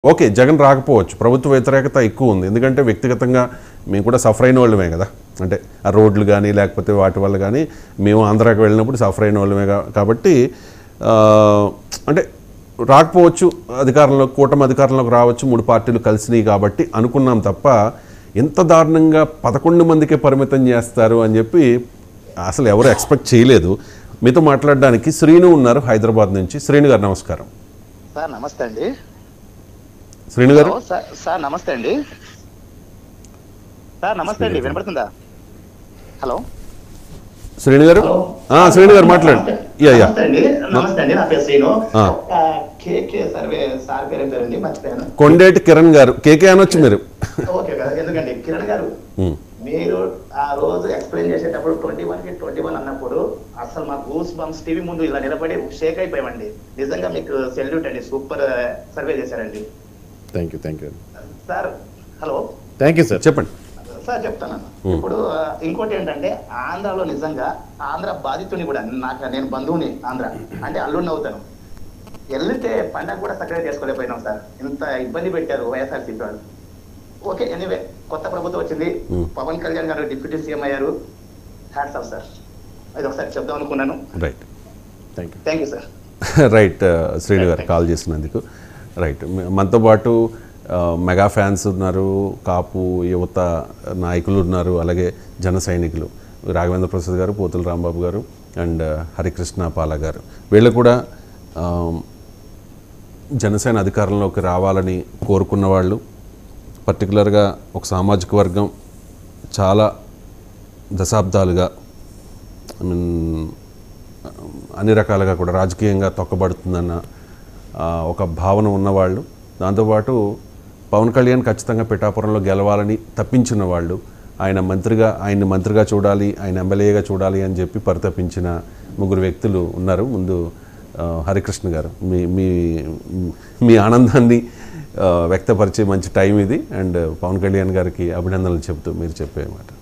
Okay Jagan రాకపోవచ్చు ప్రభుత్వ వ్యతిరేకత ఎక్కువ ఉంది ఎందుకంటే వ్యక్తిగతంగా మేము కూడా సఫర్ అయిన వాళ్ళమే కదా అంటే ఆ రోడ్లు కానీ లేకపోతే వాటి వల్ల కానీ మేము ఆంధ్రాకి వెళ్ళినప్పుడు సఫర్ అయిన వాళ్ళమే కా- కాబట్టి ఆ, అంటే రాకపోవచ్చు అధికారంలో కూటమి అధికారంలోకి రావచ్చు మూడు పార్టీలు కలిసినాయి కాబట్టి అనుకున్నాం తప్ప ఎంత దారుణంగా పదకొండు మందికే పరిమితం చేస్తారు అని చెప్పి అసలు ఎవరు ఎక్స్పెక్ట్ చేయలేదు మీతో మాట్లాడడానికి శ్రీను ఉన్నారు హైదరాబాద్ నుంచి శ్రీను గారు నమస్కారం సార్ నమస్తే అండి శ్రీను గారు హలో, సార్ సార్ నమస్తే అండి సార్ నమస్తే అండి వినపడుతుందా హలో శ్రేణి గారు ఆ, శ్రేణి గారు మాట్లాడండి యా యా నమస్తే అండి నమస్తే అండి నా పేరు శ్రీను ఆ. ఆ, కేకే సర్వే సార్ పేరు ఏం పేరండి మర్చిపోయాను కొండేటి కిరణ్ గారు కేకే అనొచ్చు మీరు ఓకే కదా ఎందుకండి కిరణ్ గారు ఉమ్, మీరు ఆ రోజు ఎక్స్ప్లెయిన్ చేసేటప్పుడు ట్వంటీ వన్ కి ట్వంటీ వన్ అన్నప్పుడు అసలు మా గూస్ బంప్స్ టీవీ ముందు ఇలా నిలబడి షేక్ అయిపోయామండి నిజంగా మీకు సెల్యూట్ అండి సూపర్ సర్వే చేశారండి thank you thank you sir hello thank you sir చెప్పండి సార్ చెప్తాను ఇప్పుడు ఆ, ఇంకోటి ఏంటంటే ఆంధ్రాలో నిజంగా ఆంధ్ర బాధితుని కూడా నాకు నేను బంధువుని ఆంధ్ర అంటే అల్లుడిని అవుతాను వెళ్తే పండగ కూడా చక్కగా చేసుకోలేకపోయినాం సార్ ఇంత ఇబ్బంది పెట్టారు వైఎస్ఆర్సీపీ వాళ్ళు ఓకే ఎనీవే కొత్త ప్రభుత్వం వచ్చింది Hmm. Pawan Kalyan garu deputy CM అయ్యారు హ్యాట్స్ ఆఫ్ సార్ ఇది ఒకసారి చెప్దాం అనుకున్నాను right thank you thank you sir right ఆ, శ్రీను గారు కాల్ చేసినందుకు రైట్ మ- మనతో పాటు ఆ, మెగా ఫ్యాన్స్ ఉన్నారు కాపు యువత నాయకులు ఉన్నారు అలాగే జన సైనికులు రాఘవేంద్ర ప్రసాద్ గారు పోతుల రాంబాబు గారు అండ్ హరికృష్ణ పాల గారు వీళ్ళు కూడా ఆ, జనసేన అధికారంలోకి రావాలని కోరుకున్న వాళ్ళు పర్టికులర్గా ఒక సామాజిక వర్గం చాలా దశాబ్దాలుగా ఐ మీన్ అన్ని రకాలుగా కూడా రాజకీయంగా తొక్కబడుతుందన్న ఆ, ఒక భావన ఉన్నవాళ్ళు దాంతోపాటు పవన్ కళ్యాణ్ ఖచ్చితంగా పిఠాపురంలో గెలవాలని తప్పించిన వాళ్ళు ఆయన మంత్రిగా ఆయన్ని మంత్రిగా చూడాలి ఆయన ఎమ్మెల్యేగా చూడాలి అని చెప్పి పరితపించిన ముగ్గురు వ్యక్తులు ఉన్నారు ముందు ఆ, హరికృష్ణ గారు మీ మీ మీ ఆనందాన్ని ఆ, వ్యక్తపరిచే మంచి టైం ఇది అండ్ పవన్ కళ్యాణ్ గారికి అభినందనలు చెబుతూ మీరు చెప్పే మాట